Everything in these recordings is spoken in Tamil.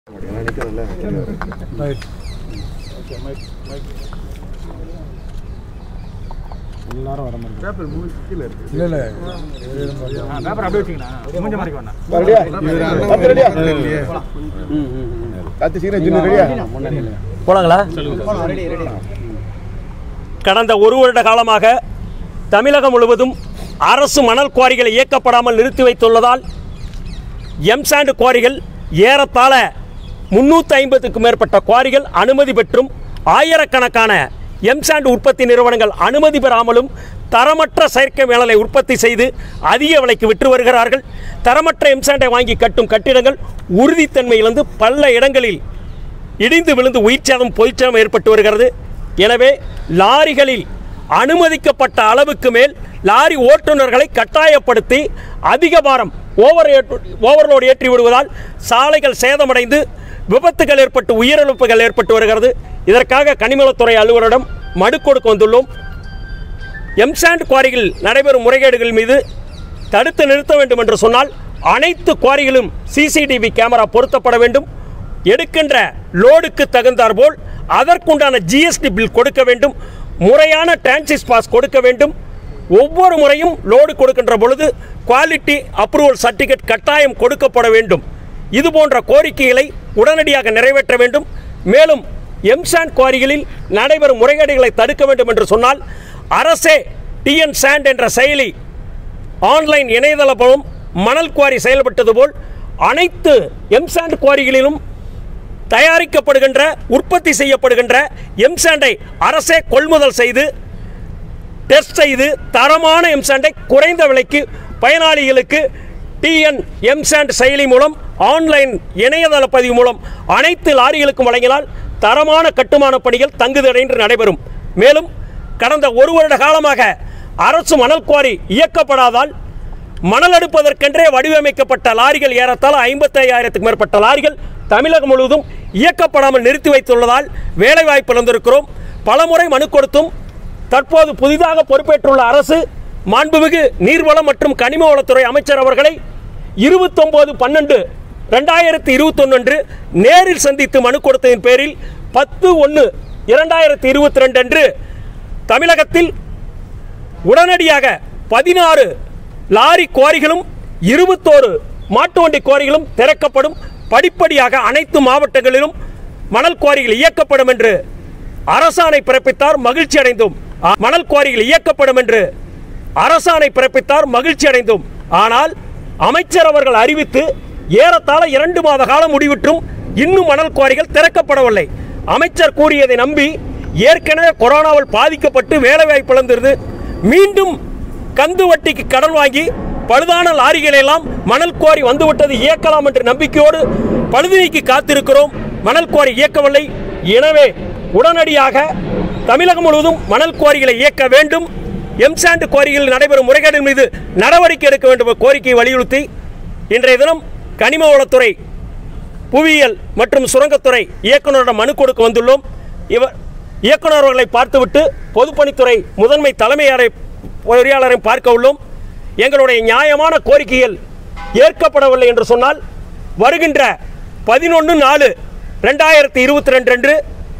ரைட் எல்லாரும் வர மாதிரி இல்லை இல்லை பேப்பர் அப்படியே வச்சுக்கண்ணா மூஞ்ச மாதிரி வேணா போலாங்களா கடந்த ஒரு வருட காலமாக தமிழகம் முழுவதும் அரசு மணல் குவாரிகள் இயக்கப்படாமல் நிறுத்தி வைத்துள்ளதால் எம்சாண்ட் குவாரிகள் ஏறத்தாழ முன்னூற்றி ஐம்பதுக்கும் மேற்பட்ட குவாரிகள் அனுமதி பெற்றும் ஆயிரக்கணக்கான எம்சாண்ட் உற்பத்தி நிறுவனங்கள் அனுமதி பெறாமலும் தரமற்ற செயற்கை மேலலை உற்பத்தி செய்து அதிக விலைக்கு விற்று வருகிறார்கள் தரமற்ற எம்சாண்டை வாங்கி கட்டும் கட்டிடங்கள் உறுதித்தன்மை இழந்து பல இடங்களில் இடிந்து விழுந்து உயிர் சேதம் பொய்ச்சேதம் ஏற்பட்டு வருகிறது எனவே லாரிகளில் அனுமதிக்கப்பட்ட அளவுக்கு மேல் லாரி ஓட்டுநர்களை கட்டாயப்படுத்தி அதிக பாரம் ஓவர் ஓவர்லோடு ஏற்றி விடுவதால் சாலைகள் சேதமடைந்து விபத்துகள் ஏற்பட்டு உயிரிழப்புகள் ஏற்பட்டு வருகிறது இதற்காக கனிமவளத்துறை அலுவலரிடம் மனு கொடுக்க வந்துள்ளோம் எம்சாண்ட் குவாரிகள் நடைபெறும் முறைகேடுகள் மீது தடுத்து நிறுத்த வேண்டும் என்று சொன்னால் அனைத்து குவாரிகளும் சிசிடிவி கேமரா பொருத்தப்பட வேண்டும் எடுக்கின்ற லோடுக்கு தகுந்தாற்போல் அதற்குண்டான ஜிஎஸ்டி பில் கொடுக்க வேண்டும் முறையான டிரான்சிஸ் பாஸ் கொடுக்க வேண்டும் ஒவ்வொரு முறையும் லோடு கொடுக்கின்ற பொழுது குவாலிட்டி அப்ரூவல் சர்டிஃபிகேட் கட்டாயம் கொடுக்கப்பட வேண்டும் இது போன்ற கோரிக்கைகளை உடனடியாக நிறைவேற்ற வேண்டும் மேலும் எம்சாண்ட் குவாரிகளில் நடைபெறும் முறைகேடுகளை தடுக்க வேண்டும் என்று சொன்னால் அரசே டிஎன் சாண்ட் என்ற செயலி ஆன்லைன் இணையதள மூலம் மணல் குவாரி செயல்பட்டது போல் அனைத்து எம்சாண்ட் குவாரிகளிலும் தயாரிக்கப்படுகின்ற உற்பத்தி செய்யப்படுகின்ற எம்சாண்டை அரசே கொள்முதல் செய்து டெஸ்ட் செய்து தரமான எம்சாண்டை குறைந்த விலைக்கு பயனாளிகளுக்கு டிஎன் எம்சாண்ட் செயலி மூலம் ஆன்லைன் இணையதள பதிவு மூலம் அனைத்து லாரிகளுக்கும் வழங்கினால் தரமான கட்டுமான பணிகள் தங்குதடையின்றி நடைபெறும் மேலும் கடந்த ஒரு வருட காலமாக அரசு மணல் குவாரி இயக்கப்படாதால் மணல் எடுப்பதற்கென்றே வடிவமைக்கப்பட்ட லாரிகள் ஏறத்தாழ ஐம்பத்தையாயிரத்துக்கு மேற்பட்ட லாரிகள் தமிழகம் முழுவதும் இயக்கப்படாமல் நிறுத்தி வைத்துள்ளதால் வேலைவாய்ப்பு இழந்திருக்கிறோம் பலமுறை மனு கொடுத்தும் தற்போது புதிதாக பொறுப்பேற்றுள்ள அரசு மாண்புமிகு நீர்வளம் மற்றும் கனிம வளத்துறை அமைச்சர் அவர்களை இருபத்தொம்போது பன்னெண்டு ரெண்டாயிரத்தி இருபத்தொன்று அன்று நேரில் சந்தித்து மனு கொடுத்ததின் பேரில் பத்து ஒன்று இரண்டாயிரத்தி இருபத்தி ரெண்டு அன்று தமிழகத்தில் உடனடியாக பதினாறு லாரி குவாரிகளும் இருபத்தோரு மாட்டு வண்டி குவாரிகளும் திறக்கப்படும் படிப்படியாக அனைத்து மாவட்டங்களிலும் மணல் குவாரிகள் இயக்கப்படும் என்று அரசாணை பிறப்பித்தார் மகிழ்ச்சி அடைந்தோம் ஆ- மணல் குவாரிகள் இயக்கப்படும் என்று அரசாணை பிறப்பித்தார் மகிழ்ச்சி அடைந்தோம் ஆனால் அமைச்சர் அவர்கள் அறிவித்து ஏறத்தாழ இரண்டு மாத காலம் முடிவிட்டும் இன்னும் மணல் குவாரிகள் திறக்கப்படவில்லை அமைச்சர் கூறியதை நம்பி ஏற்கனவே கொரோனாவால் பாதிக்கப்பட்டு வேலைவாய்ப்பு இழந்திருது மீண்டும் கந்து வட்டிக்கு கடன் வாங்கி பழுதான லாரிகளை எல்லாம் மணல் குவாரி வந்துவிட்டது இயக்கலாம் என்ற நம்பிக்கையோடு பழுது நீக்கி காத்திருக்கிறோம் மணல் குவாரி இயக்கவில்லை எனவே உடனடியாக தமிழகம் முழுவதும் மணல் குவாரிகளை இயக்க வேண்டும் எம்சாண்ட் குவாரிகளில் நடைபெறும் முறைகேடுகள் மீது நடவடிக்கை எடுக்க வேண்டும் என்ற கோரிக்கையை வலியுறுத்தி இன்றைய தினம் கனிம வளத்துறை புவியியல் மற்றும் சுரங்கத்துறை இயக்குநரிடம் மனு கொடுக்க வந்துள்ளோம் இவர் இயக்குனர் அவர்களை பார்த்துவிட்டு பொதுப்பணித்துறை முதன்மை தலைமையாரை பொறியாளரை பார்க்க உள்ளோம் எங்களுடைய நியாயமான கோரிக்கைகள் ஏற்கப்படவில்லை என்று சொன்னால் வருகின்ற பதினொன்று நாலு ரெண்டாயிரத்தி இருபத்தி ரெண்டு அன்று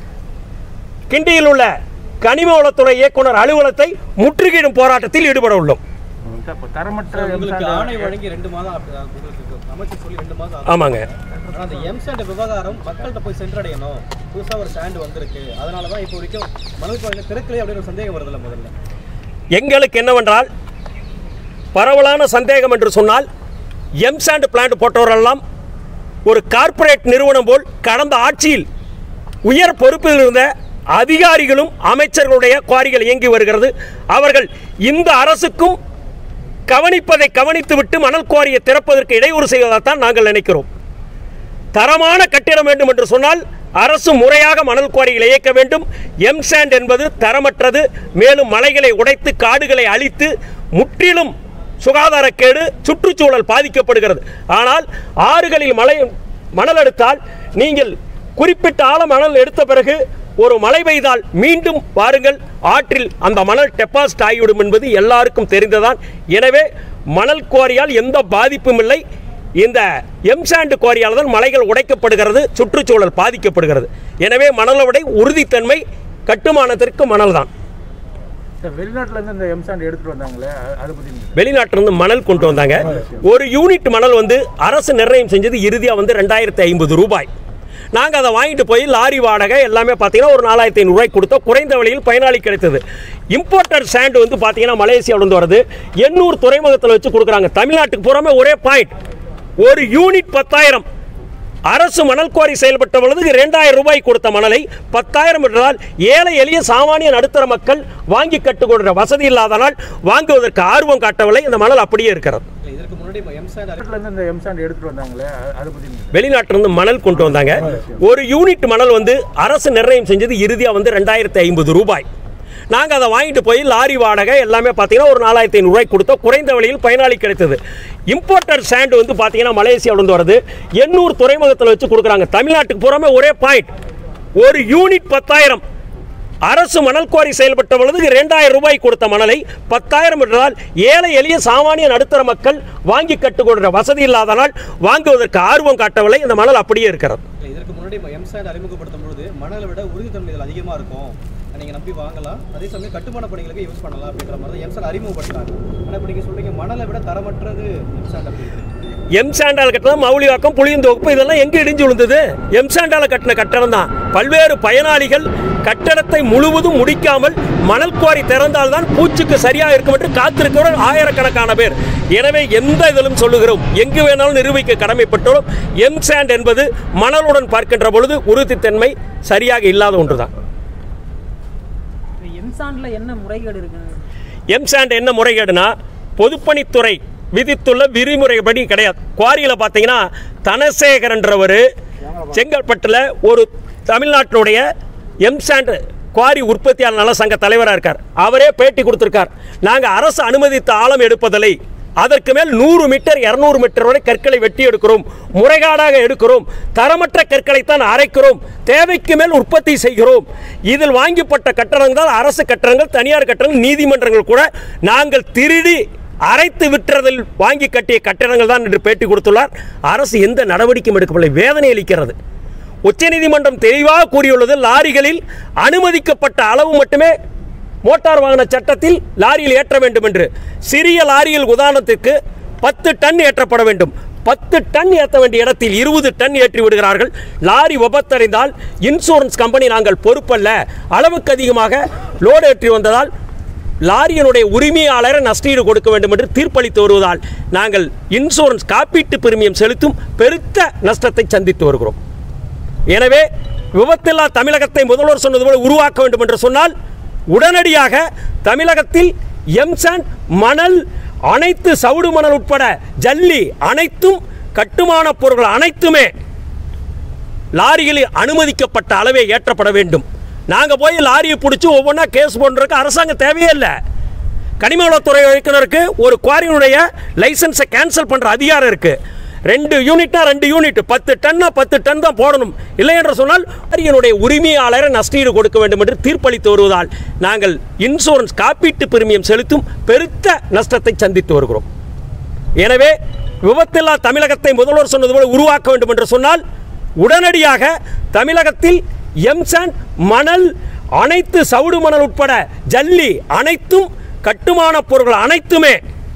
கிண்டியில் உள்ள கனிம வளத்துறை இயக்குனர் அலுவலகத்தை முற்றுகையிடும் போராட்டத்தில் ஈடுபட உள்ளோம் சார், இப்ப தரமற்ற உங்களுக்கு எம்சாண்ட் ஆணை வழங்கி ரெண்டு மாதம் அப்படி- உங்களுக்கு அமைச்சர் சொல்லி ரெண்டு மாதம் ஆகுது. ஆமாங்க ஆனா அந்த எம்சாண்ட் விவகாரம் மக்கள்கிட்ட போய் சென்றடையணும் புதுசா ஒரு ஸ்டாண்ட் வந்திருக்கு அதனால தான் இப்போ வரைக்கும் மணல் கோயில திறக்கலையே அப்படின்னு ஒரு சந்தேகம் வருதுல்ல முதல்ல எங்களுக்கு என்னவென்றால் பரவலான சந்தேகம் என்று சொன்னால் எம்சாண்ட் பிளான்ட் போட்டவரெல்லாம் ஒரு கார்ப்பரேட் நிறுவனம் போல் கடந்த ஆட்சியில் உயர் பொறுப்பில் இருந்த அதிகாரிகளும் அமைச்சர்களுடைய குவாரிகள் இயங்கி வருகிறது அவர்கள் இந்த அரசுக்கும் கவனிப்பதை கவனித்துவிட்டு மணல் குவாரியை திறப்பதற்கு இடையூறு செய்வதாகத்தான் நாங்கள் நினைக்கிறோம் தரமான கட்டிடம் வேண்டும் என்று சொன்னால் அரசு முறையாக மணல் குவாரிகளை இயக்க வேண்டும் எம்சாண்ட் என்பது தரமற்றது மேலும் மலைகளை உடைத்து காடுகளை அழித்து முற்றிலும் சுகாதாரக்கேடு சுற்றுச்சூழல் பாதிக்கப்படுகிறது ஆனால் ஆறுகளில் மலை மணல் எடுத்தால் நீங்கள் குறிப்பிட்ட ஆழ மணல் எடுத்த பிறகு ஒரு மழை பெய்தால் மீண்டும் வாருங்கள் ஆற்றில் அந்த மணல் டெபாசிட் ஆகிவிடும் என்பது எல்லாருக்கும் தெரிந்ததான் எனவே மணல் குவாரியால் எந்த பாதிப்பும் இல்லை இந்த எம்சாண்டு குவாரியால் தான் மலைகள் உடைக்கப்படுகிறது சுற்றுச்சூழல் பாதிக்கப்படுகிறது எனவே மணலோடை உறுதித்தன்மை கட்டுமானத்திற்கு மணல் தான் சார் வெளிநாட்டுல இருந்து இந்த எம்சாண்ட் எடுத்துட்டு வந்தாங்களே அ- அதை பத்தி நீங்க வெளிநாட்டிலிருந்து மணல் கொண்டு வந்தாங்க ஒரு யூனிட் மணல் வந்து அரசு நிர்ணயம் செஞ்சது இறுதியாக வந்து ரெண்டாயிரத்தி ஐம்பது ரூபாய் நாங்கள் அதை வாங்கிட்டு போய் லாரி வாடகை எல்லாமே பார்த்தீங்கன்னா ஒரு நாலாயிரத்தி ஐநூறுரூவாய்க்கு கொடுத்தோம் குறைந்த விலையில் பயனாளி கிடைத்தது இம்போர்ட்டர் சாண்ட் வந்து பார்த்தீங்கன்னா மலேசியாவிலேருந்து வருது எண்ணூர் துறைமுகத்தில் வச்சு கொடுக்குறாங்க தமிழ்நாட்டுக்கு பூராமே ஒரே பாயிண்ட் ஒரு யூனிட் பத்தாயிரம் அரசு மணல் குவாரி செயல்பட்ட பொழுது இரண்டாயிரம் ரூபாய் கொடுத்த மணலை பத்தாயிரம் என்றால் ஏழை எளிய சாமானிய நடுத்தர மக்கள் வாங்கி கட்டுக்கொள்கிற வசதி இல்லாதனால் வாங்குவதற்கு ஆர்வம் காட்டவில்லை இந்த மணல் அப்படியே இருக்கிறது இல்ல, இதற்கு முன்னாடி எம்சாண்ட் வெளிநாட்டுல இருந்து இந்த எம்சாண்ட் எடுத்துட்டு வந்தாங்களே அ- அதை பத்தி நீங்க வெளிநாட்டிலிருந்து மணல் கொண்டு வந்தாங்க ஒரு யூனிட் மணல் வந்து அரசு நிர்ணயம் செஞ்சது இறுதியாக வந்து ரெண்டாயிரத்தி ஐம்பது ரூபாய் நாங்கள் அதை வாங்கிட்டு போய் லாரி வாடகை எல்லாமே பார்த்தீங்கன்னா ஒரு நாலாயிரத்தி ஐநூறுரூவாய்க்கு கொடுத்தோம் குறைந்த விலையில் பயனாளி கிடைத்தது இம்போர்ட்டர் சாண்ட் வந்து பார்த்தீங்கன்னா மலேசியாவிலேருந்து வருது எண்ணூர் துறைமுகத்தில் வச்சு கொடுக்குறாங்க தமிழ்நாட்டுக்கு பூராமே ஒரே பாயிண்ட் ஒரு யூனிட் பத்தாயிரம் அரசு மணல் குவாரி செயல்பட்ட பொழுது இரண்டாயிரம் ரூபாய் கொடுத்த மணலை பத்தாயிரம் என்றால் ஏழை எளிய சாமானிய நடுத்தர மக்கள் வாங்கி கட்டுக்கொள்கிற வசதி இல்லாதனால் வாங்குவதற்கு ஆர்வம் காட்டவில்லை இந்த மணல் அப்படியே இருக்கிறது இல்ல, இதற்கு முன்னாடி எம்சாண்ட் அறிமுகப்படுத்தும் பொழுது மணலை விட உறுதித்தன்மை இதில் அதிகமாக இருக்கும் நீங்க நம்பி வாங்கலாம் அதே சமயம் கட்டுமான பணிகளுக்கு யூஸ் பண்ணலாம் அப்படின்ற மாதிரி தான் எம்சாண்ட் அறிமுகப்படுத்துறாங்க ஆனால் இப்போ நீங்க சொல்றீங்க மணலை விட தரமற்றது எம்சாண்ட் அப்படின்னு எம் சாண்டால் கட்டின மௌலிவாக்கம் புளியந்தோப்பு இதெல்லாம் எங்கே இடிஞ்சு விழுந்தது எம் சாண்டால கட்டின கட்டடம் தான் பல்வேறு பயனாளிகள் கட்டடத்தை முழுவதும் முடிக்காமல் மணல் குவாரி திறந்தால்தான் பூச்சுக்கு சரியாக இருக்கும் என்று காத்திருக்கிறவர் ஆயிரக்கணக்கான பேர் எனவே எந்த இதிலும் சொல்லுகிறோம் எங்கு வேணாலும் நிரூபிக்க கடமைப்பட்டோம் எம் சாண்ட் என்பது மணலுடன் பார்க்கின்ற பொழுது உறுதித்தன்மை சரியாக இல்லாத ஒன்றுதான் எம்சான்ல என்ன முறைகேடு இருக்கு எம்சாண்ட் என்ன முறைகேடுனா பொதுப்பணித்துறை விதித்துள்ள விதிமுறைப்படி கிடையாது குவாரியில் பார்த்தீங்கன்னா தனசேகரன்றவர் செங்கல்பட்டில் ஒரு தமிழ்நாட்டினுடைய எம்சாண்ட் குவாரி உற்பத்தியாளர் நல சங்க தலைவராக இருக்கார் அவரே பேட்டி கொடுத்திருக்கார் நாங்கள் அரசு அனுமதித்த ஆழம் எடுப்பதில்லை அதற்கு மேல் நூறு மீட்டர் இரநூறு மீட்டர் வரை கற்களை வெட்டி எடுக்கிறோம் முறைகாடாக எடுக்கிறோம் தரமற்ற கற்களைத்தான் அரைக்கிறோம் தேவைக்கு மேல் உற்பத்தி செய்கிறோம் இதில் வாங்கப்பட்ட கட்டடங்கள் அரசு கட்டடங்கள் தனியார் கட்டடங்கள் நீதிமன்றங்கள் கூட நாங்கள் திருடி அரைத்து விற்றதில் வாங்கி கட்டிய கட்டடங்கள் தான் என்று பேட்டி கொடுத்துள்ளார் அரசு எந்த நடவடிக்கையும் எடுக்கவில்லை வேதனை அளிக்கிறது உச்சநீதிமன்றம் தெளிவாக கூறியுள்ளது லாரிகளில் அனுமதிக்கப்பட்ட அளவு மட்டுமே மோட்டார் வாகன சட்டத்தில் லாரியில் ஏற்ற வேண்டும் என்று சிறிய லாரியில் உதாரணத்துக்கு பத்து டன் ஏற்றப்பட வேண்டும் பத்து டன் ஏற்ற வேண்டிய இடத்தில் இருபது டன் ஏற்றி விடுகிறார்கள் லாரி விபத்தடைந்தால் இன்சூரன்ஸ் கம்பெனி நாங்கள் பொறுப்பல்ல அளவுக்கு அதிகமாக லோடு ஏற்றி வந்ததால் லாரியினுடைய உரிமையாளரை நஷ்டஈடு கொடுக்க வேண்டும் என்று தீர்ப்பளித்து வருவதால் நாங்கள் இன்சூரன்ஸ் காப்பீட்டு பிரிமியம் செலுத்தும் பெருத்த நஷ்டத்தை சந்தித்து வருகிறோம் எனவே விபத்தில்லா தமிழகத்தை முதல்வர் சொன்னது போல உருவாக்க வேண்டும் என்று சொன்னால் உடனடியாக தமிழகத்தில் எம்சாண்ட் மணல் அனைத்து சவுடு மணல் உட்பட ஜல்லி அனைத்தும் கட்டுமான பொருட்கள் அனைத்துமே லாரிகளில் அனுமதிக்கப்பட்ட அளவே ஏற்றப்பட வேண்டும் நாங்கள் போய் லாரியை பிடிச்சி ஒவ்வொன்றா கேஸ் போடுறதுக்கு அரசாங்கம் தேவையே இல்லை கனிம வளத்துறை இயக்குனருக்கு ஒரு குவாரியினுடைய லைசன்ஸை கேன்சல் பண்ணுற அதிகாரம் இருக்குது ரெண்டு யூனிட்னா ரெண்டு யூனிட் பத்து டன்னா பத்து டன் தான் போடணும் இல்லை என்று சொன்னால் குவாரியினுடைய உரிமையாளரை நஷ்டஈடு கொடுக்க வேண்டும் என்று தீர்ப்பளித்து வருவதால் நாங்கள் இன்சூரன்ஸ் காப்பீட்டு பிரிமியம் செலுத்தும் பெருத்த நஷ்டத்தை சந்தித்து வருகிறோம் எனவே விபத்தில்லா தமிழகத்தை முதல்வர் சொன்னது போல உருவாக்க வேண்டும் என்று சொன்னால் உடனடியாக தமிழகத்தில் எம்சாண்ட் மணல் அனைத்து சவுடு மணல் உட்பட ஜல்லி அனைத்தும் கட்டுமான பொருட்கள் அனைத்துமே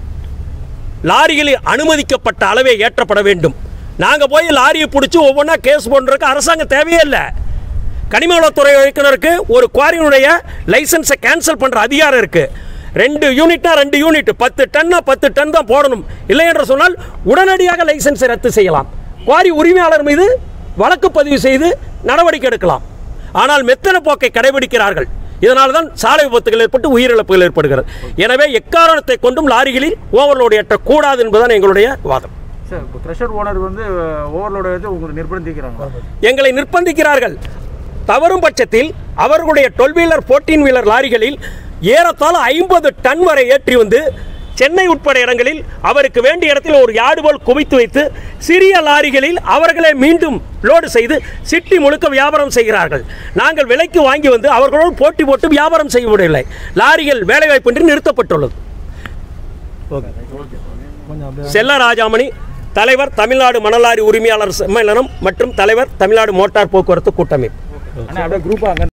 லாரிகளில் அனுமதிக்கப்பட்ட அளவே ஏற்றப்பட வேண்டும் நாங்கள் போய் லாரியை பிடிச்சி ஒவ்வொன்றா கேஸ் போடுறதுக்கு அரசாங்கம் தேவையே இல்லை கனிம வளத்துறை இயக்குனருக்கு ஒரு குவாரியினுடைய லைசன்ஸை கேன்சல் பண்ணுற அதிகாரம் இருக்குது ரெண்டு யூனிட்னா ரெண்டு யூனிட் பத்து டன்னா பத்து டன் தான் போடணும் இல்லை என்று சொன்னால் உடனடியாக லைசன்ஸை ரத்து செய்யலாம் குவாரி உரிமையாளர் மீது வழக்கு பதிவு செய்து நடவடிக்கை எடுக்கலாம் ஆனால் மெத்தன போக்கை கடைபிடிக்கிறார்கள் இதனால் தான் சாலை விபத்துகள் ஏற்பட்டு உயிரிழப்புகள் ஏற்படுகிறது எனவே எக்காரணத்தை கொண்டும் லாரிகளில் ஓவர்லோடு ஏற்றக்கூடாது என்பதுதான் எங்களுடைய வாதம் சார் இப்போ க்ரெஷர் ஓனர் வந்து ஓவர்லோட வந்து உங்களுக்கு நிர்பந்திக்கிறாங்க எங்களை நிர்பந்திக்கிறார்கள் தவறும் பட்சத்தில் அவர்களுடைய டுவெல் வீலர் ஃபோர்டீன் வீலர் லாரிகளில் ஏறத்தாழ ஐம்பது டன் வரை ஏற்றி வந்து சென்னை உட்பட இடங்களில் அவருக்கு வேண்டிய இடத்தில் ஒரு யார்டு போல் குவித்து வைத்து சிறிய லாரிகளில் அவர்களே மீண்டும் லோடு செய்து சிட்டி முழுக்க வியாபாரம் செய்கிறார்கள் நாங்கள் விலைக்கு வாங்கி வந்து அவர்களோடு போட்டி போட்டு வியாபாரம் செய்ய முடியவில்லை லாரிகள் வேலைவாய்ப்பின்றி நிறுத்தப்பட்டுள்ளது கொஞ்சம் அப்படியே செல்ல ராஜாமணி தலைவர் தமிழ்நாடு மணலாரி உரிமையாளர் சம்மேளனம் மற்றும் தலைவர் தமிழ்நாடு மோட்டார் போக்குவரத்து கூட்டமைப்பு அண்ணா அப்படியே குரூப்பா அங்க